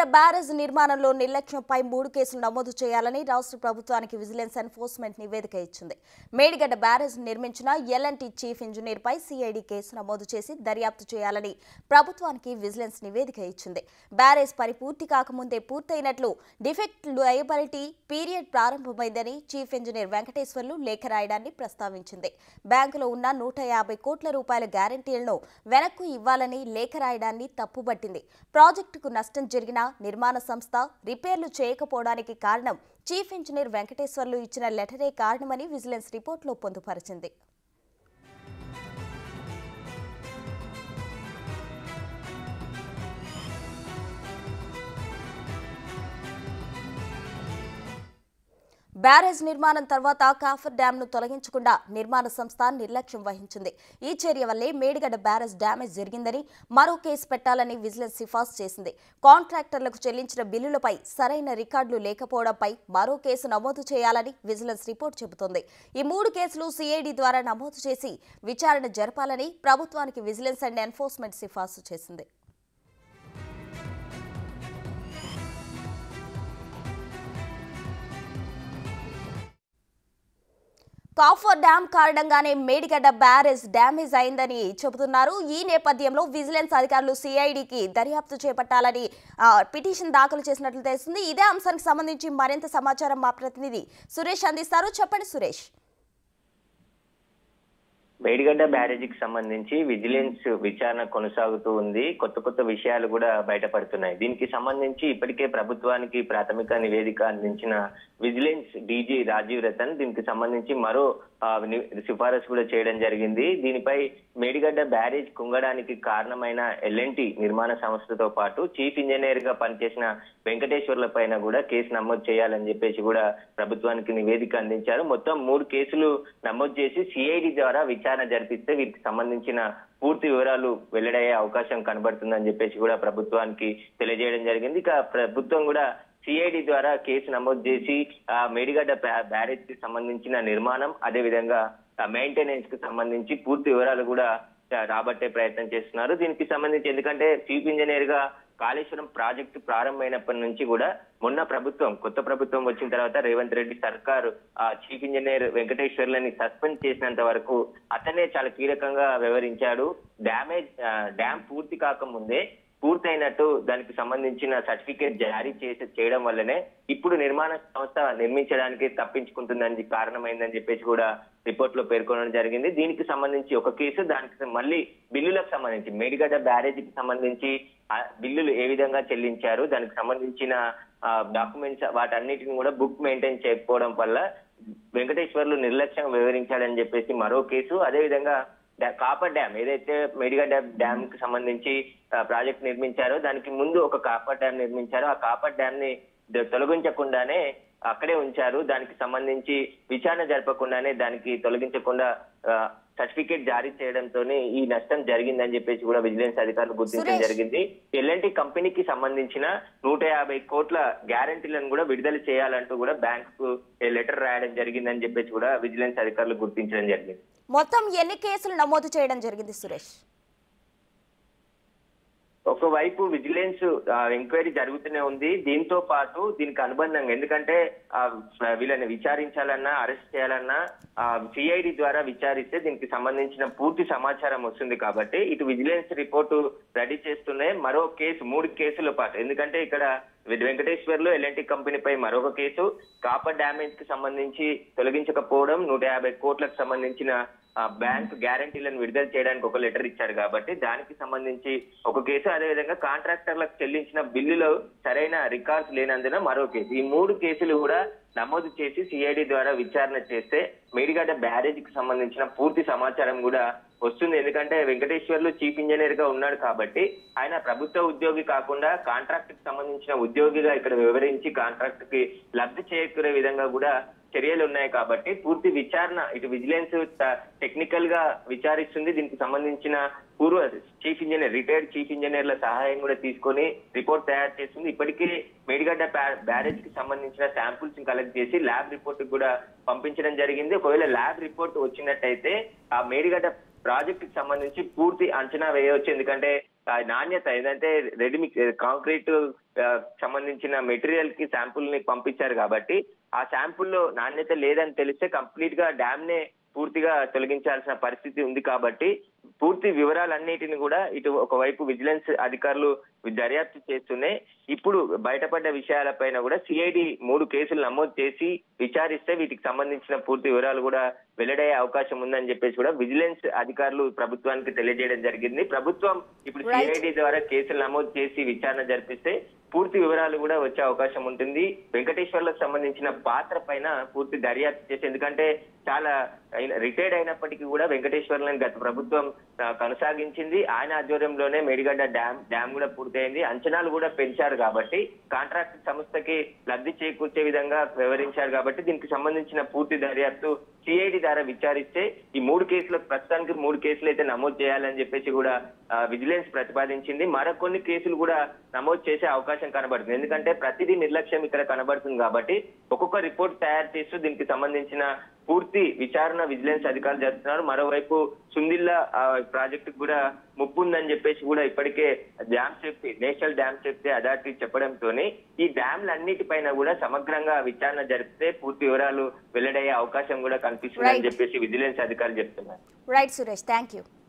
Medigadda barrage నిర్మాణంలో నిర్లక్ష్యంపై మూడు కేసులు నమోదు చేయాలని రాష్ట్ర ప్రభుత్వానికి విజిలెన్స్ ఎన్ఫోర్స్మెంట్ నివేదిక ఇచ్చింది మేడిగడ్డ బ్యారేజ్ నిర్మించిన ఎల్ఎన్టీ చీఫ్ ఇంజనీర్ పై సిఐడి కేసు నమోదు చేసి దర్యాప్తు చేయాలని ప్రభుత్వానికి విజిలెన్స్ నివేదిక ఇచ్చింది బ్యారేజ్ పని పూర్తి కాకముందే పూర్తయినట్లు డిఫెక్ట్ లయబిలిటీ పీరియడ్ ప్రారంభమైందని చీఫ్ ఇంజనీర్ వెంకటేశ్వర్లు లేఖ రాయడాన్ని ప్రస్తావించింది బ్యాంకులో ఉన్న నూట యాభై కోట్ల రూపాయల గ్యారంటీలను వెనక్కు ఇవ్వాలని లేఖ రాయడాన్ని తప్పుబట్టింది ప్రాజెక్టుకు నష్టం జరిగినా నిర్మాణ సంస్థ రిపేర్లు చేయకపోవడానికి కారణం చీఫ్ ఇంజనీర్ వెంకటేశ్వర్లు ఇచ్చిన లెటరే కారణమని విజిలెన్స్ రిపోర్టులో పొందుపరిచింది బ్యారేజ్ నిర్మాణం తర్వాత కాఫర్ డ్యామ్ ను తొలగించకుండా నిర్మాణ సంస్థ నిర్లక్ష్యం వహించింది ఈ చర్య వల్లే మేడిగడ్డ బ్యారేజ్ డ్యామేజ్ జరిగిందని మరో కేసు పెట్టాలని విజిలెన్స్ సిఫార్సు చేసింది కాంట్రాక్టర్లకు చెల్లించిన బిల్లులపై సరైన రికార్డులు లేకపోవడంపై మరో కేసు నమోదు చేయాలని విజిలెన్స్ రిపోర్ట్ చెబుతోంది ఈ మూడు కేసులు సిఐడి ద్వారా నమోదు చేసి విచారణ జరపాలని ప్రభుత్వానికి విజిలెన్స్ అండ్ ఎన్ఫోర్స్మెంట్ సిఫార్సు చేసింది కాఫర్ డ్యామ్ కారణంగానే మేడిగడ్డ బ్యారేజ్ డ్యామేజ్ అయిందని చెబుతున్నారు ఈ నేపథ్యంలో విజిలెన్స్ అధికారులు సిఐడికి దర్యాప్తు చేపట్టాలని ఆ, పిటిషన్ దాఖలు చేసినట్లు తెలుస్తుంది ఇదే అంశానికి సంబంధించి మరింత సమాచారం మా ప్రతినిధి సురేష్ అందిస్తారు చెప్పండి సురేష్ మేడిగడ్డ బ్యారేజీకి సంబంధించి విజిలెన్స్ విచారణ కొనసాగుతూ ఉంది కొత్త కొత్త విషయాలు కూడా బయటపడుతున్నాయి దీనికి సంబంధించి ఇప్పటికే ప్రభుత్వానికి ప్రాథమిక నివేదిక అందించిన విజిలెన్స్ డీజీ రాజీవ్ రతన్ దీనికి సంబంధించి మరో ఆ, ని- సిఫారసు కూడా చేయడం జరిగింది దీనిపై మేడిగడ్డ బ్యారేజ్ కుంగడానికి కారణమైన ఎల్ఎన్టీ నిర్మాణ సంస్థతో పాటు చీఫ్ ఇంజనీర్ గా పనిచేసిన వెంకటేశ్వర్ల పైన కూడా కేసు నమోదు చేయాలని చెప్పేసి కూడా ప్రభుత్వానికి నివేదిక అందించారు మొత్తం మూడు కేసులు నమోదు చేసి సిఐడి ద్వారా విచారణ జరిపిస్తే వీటికి సంబంధించిన పూర్తి వివరాలు వెల్లడయ్యే అవకాశం కనబడుతుందని చెప్పేసి కూడా ప్రభుత్వానికి తెలియజేయడం జరిగింది ఇక ప్రభుత్వం కూడా సిఐడి ద్వారా కేసు నమోదు చేసి ఆ మేడిగడ్డ బ్యా- బ్యారేజ్ కి సంబంధించిన నిర్మాణం అదే విధంగా మెయింటెనెన్స్ కి సంబంధించి పూర్తి వివరాలు కూడా ఆ, రాబట్టే ప్రయత్నం చేస్తున్నారు దీనికి సంబంధించి ఎందుకంటే చీఫ్ ఇంజనీర్ గా కాళేశ్వరం ప్రాజెక్టు ప్రారంభమైనప్పటి నుంచి కూడా మొన్న ప్రభుత్వం కొత్త ప్రభుత్వం వచ్చిన తర్వాత రేవంత్ రెడ్డి సర్కార్ ఆ చీఫ్ ఇంజనీర్ వెంకటేశ్వర్లని సస్పెండ్ చేసినంత వరకు అతనే చాలా కీలకంగా వ్యవహరించాడు డ్యామేజ్ ఆ, డ్యామ్ పూర్తి కాకముందే పూర్తయినట్టు దానికి సంబంధించిన సర్టిఫికేట్ జారీ చేసి చేయడం వల్లనే ఇప్పుడు నిర్మాణ సంస్థ నిర్మించడానికి తప్పించుకుంటుందని కారణమైందని చెప్పేసి కూడా రిపోర్ట్ లో పేర్కొనడం జరిగింది దీనికి సంబంధించి ఒక కేసు దానికి మళ్ళీ బిల్లులకు సంబంధించి మేడిగడ్డ బ్యారేజీకి సంబంధించి ఆ బిల్లులు ఏ విధంగా చెల్లించారు దానికి సంబంధించిన డాక్యుమెంట్స్ వాటన్నిటిని కూడా బుక్ మెయింటైన్ చేయకపోవడం వల్ల వెంకటేశ్వర్లు నిర్లక్ష్యం వివరించాడని చెప్పేసి మరో కేసు అదే విధంగా డా- కాపర్ డ్యామ్ ఏదైతే మేడిగడ్డ డ్యామ్ కి సంబంధించి ఆ, ప్రాజెక్ట్ నిర్మించారో దానికి ముందు ఒక కాపర్ డ్యామ్ నిర్మించారో ఆ కాపర్ డ్యామ్ ని ద- తొలగించకుండానే అక్కడే ఉంచారు దానికి సంబంధించి విచారణ జరపకుండానే దానికి తొలగించకుండా సర్టిఫికేట్ జారీ చేయడంతోనే ఈ నష్టం జరిగిందని చెప్పేసి కూడా విజిలెన్స్ అధికారులు గుర్తించడం సురేష్. జరిగింది ఎల్ఎన్టీ కంపెనీకి సంబంధించిన నూట యాభై కోట్ల గ్యారంటీలను కూడా విడుదల చేయాలంటూ కూడా బ్యాంకు లెటర్ రాయడం జరిగిందని చెప్పేసి కూడా విజిలెన్స్ అధికారులు గుర్తించడం జరిగింది మొత్తం ఎన్ని కేసులు నమోదు చేయడం జరిగింది సురేష్ ఒకవైపు విజిలెన్స్ ఎంక్వైరీ జరుగుతూనే ఉంది దీంతో పాటు దీనికి అనుబంధంగా ఎందుకంటే ఆ, వీళ్ళని విచారించాలన్నా అరెస్ట్ చేయాలన్నా సిఐడి ద్వారా విచారిస్తే దీనికి సంబంధించిన పూర్తి సమాచారం వస్తుంది కాబట్టి ఇటు విజిలెన్స్ రిపోర్టు రెడీ చేస్తూనే మరో కేసు మూడు కేసుల పాటు ఎందుకంటే ఇక్కడ వెంకటేశ్వర్లు ఎల్ఎన్టీ కంపెనీపై మరొక కేసు కాపర్ డ్యామేజ్ కి సంబంధించి తొలగించకపోవడం నూట యాభై కోట్లకు సంబంధించిన ఆ, బ్యాంక్ గ్యారంటీలను విడుదల చేయడానికి ఒక లెటర్ ఇచ్చారు కాబట్టి దానికి సంబంధించి ఒక కేసు అదేవిధంగా కాంట్రాక్టర్లకు చెల్లించిన బిల్లులో సరైన రికార్డ్స్ లేనందున మరో కేసు ఈ మూడు కేసులు కూడా నమోదు చేసి సిఐడి ద్వారా విచారణ చేస్తే మేడిగడ్డ బ్యారేజ్ కి సంబంధించిన పూర్తి సమాచారం కూడా వస్తుంది ఎందుకంటే వెంకటేశ్వర్లు చీఫ్ ఇంజనీర్ గా ఉన్నాడు కాబట్టి ఆయన ప్రభుత్వ ఉద్యోగి కాకుండా కాంట్రాక్ట్ కి సంబంధించిన ఉద్యోగిగా ఇక్కడ వివరించి కాంట్రాక్ట్ కి లబ్ధి చేకూరే విధంగా కూడా చర్యలు ఉన్నాయి కాబట్టి పూర్తి విచారణ ఇటు విజిలెన్స్ టెక్నికల్ గా విచారిస్తుంది దీనికి సంబంధించిన పూర్వ చీఫ్ ఇంజనీర్ రిటైర్డ్ చీఫ్ ఇంజనీర్ల సహాయం కూడా తీసుకొని రిపోర్ట్ తయారు చేస్తుంది ఇప్పటికే మేడిగడ్డ బ్యారేజ్ కి సంబంధించిన శాంపుల్స్ కలెక్ట్ చేసి ల్యాబ్ రిపోర్ట్ కూడా పంపించడం జరిగింది ఒకవేళ ల్యాబ్ రిపోర్ట్ వచ్చినట్టయితే ఆ మేడిగడ్డ ప్రాజెక్ట్ కి సంబంధించి పూర్తి అంచనా వేయవచ్చు ఎందుకంటే ఆ నాణ్యత ఏదంటే రెడీ మిక్స్ కాంక్రీట్ ఆ, సంబంధించిన మెటీరియల్ కి శాంపుల్ ని పంపించారు కాబట్టి ఆ శాంపుల్లో నాణ్యత లేదని తెలిస్తే కంప్లీట్ గా డ్యామ్ నే పూర్తిగా తొలగించాల్సిన పరిస్థితి ఉంది కాబట్టి పూర్తి వివరాలన్నిటిని కూడా ఇటు ఒకవైపు విజిలెన్స్ అధికారులు దర్యాప్తు చేస్తున్నాయి ఇప్పుడు బయటపడ్డ విషయాలపైన కూడా సిఐడి మూడు కేసులు నమోదు చేసి విచారిస్తే వీటికి సంబంధించిన పూర్తి వివరాలు కూడా వెల్లడయ్యే అవకాశం ఉందని చెప్పేసి కూడా విజిలెన్స్ అధికారులు ప్రభుత్వానికి తెలియజేయడం జరిగింది ప్రభుత్వం ఇప్పుడు Right. సిఐడి ద్వారా కేసులు నమోదు చేసి విచారణ జరిపిస్తే పూర్తి వివరాలు కూడా వచ్చే అవకాశం ఉంటుంది వెంకటేశ్వర్లకు సంబంధించిన పాత్ర పైన పూర్తి దర్యాప్తు చేసి ఎందుకంటే చాలా రిటైర్డ్ అయినప్పటికీ కూడా వెంకటేశ్వర్లను గత ప్రభుత్వం ఆ, కొనసాగించింది ఆయన ఆధ్వర్యంలోనే మేడిగడ్డ డ్యామ్ డ్యామ్ కూడా పూర్తయింది అంచనాలు కూడా పెంచారు కాబట్టి కాంట్రాక్ట్ సంస్థకి లబ్ధి చేకూర్చే విధంగా వ్యవహరించారు కాబట్టి దీనికి సంబంధించిన పూర్తి దర్యాప్తు సిఐడి ద్వారా విచారిస్తే ఈ మూడు కేసులకు ప్రస్తుతానికి మూడు కేసులు అయితే నమోదు చేయాలని చెప్పేసి కూడా ఆ, విజిలెన్స్ ప్రతిపాదించింది మరికొన్ని కేసులు కూడా నమోదు చేసే అవకాశం కనబడుతుంది ఎందుకంటే ప్రతిదీ నిర్లక్ష్యం ఇక్కడ కనబడుతుంది కాబట్టి ఒక్కొక్క రిపోర్ట్ తయారు చేస్తూ దీనికి సంబంధించిన పూర్తి విచారణ విజిలెన్స్ అధికారులు జరుపుతున్నారు మరోవైపు సుందిల్లా ఆ, ప్రాజెక్టుకు కూడా ముప్పు ఉందని చెప్పేసి కూడా ఇప్పటికే dam safety national dam safety authority చెప్పడంతోనే ఈ డ్యామ్లన్నిటిపైన కూడా సమగ్రంగా విచారణ జరిపితే పూర్తి వివరాలు వెల్లడయ్యే అవకాశం కూడా కనిపిస్తుందని Right. చెప్పేసి విజిలెన్స్ అధికారులు చెప్తున్నారు రైట్ సురేష్ థ్యాంక్ యూ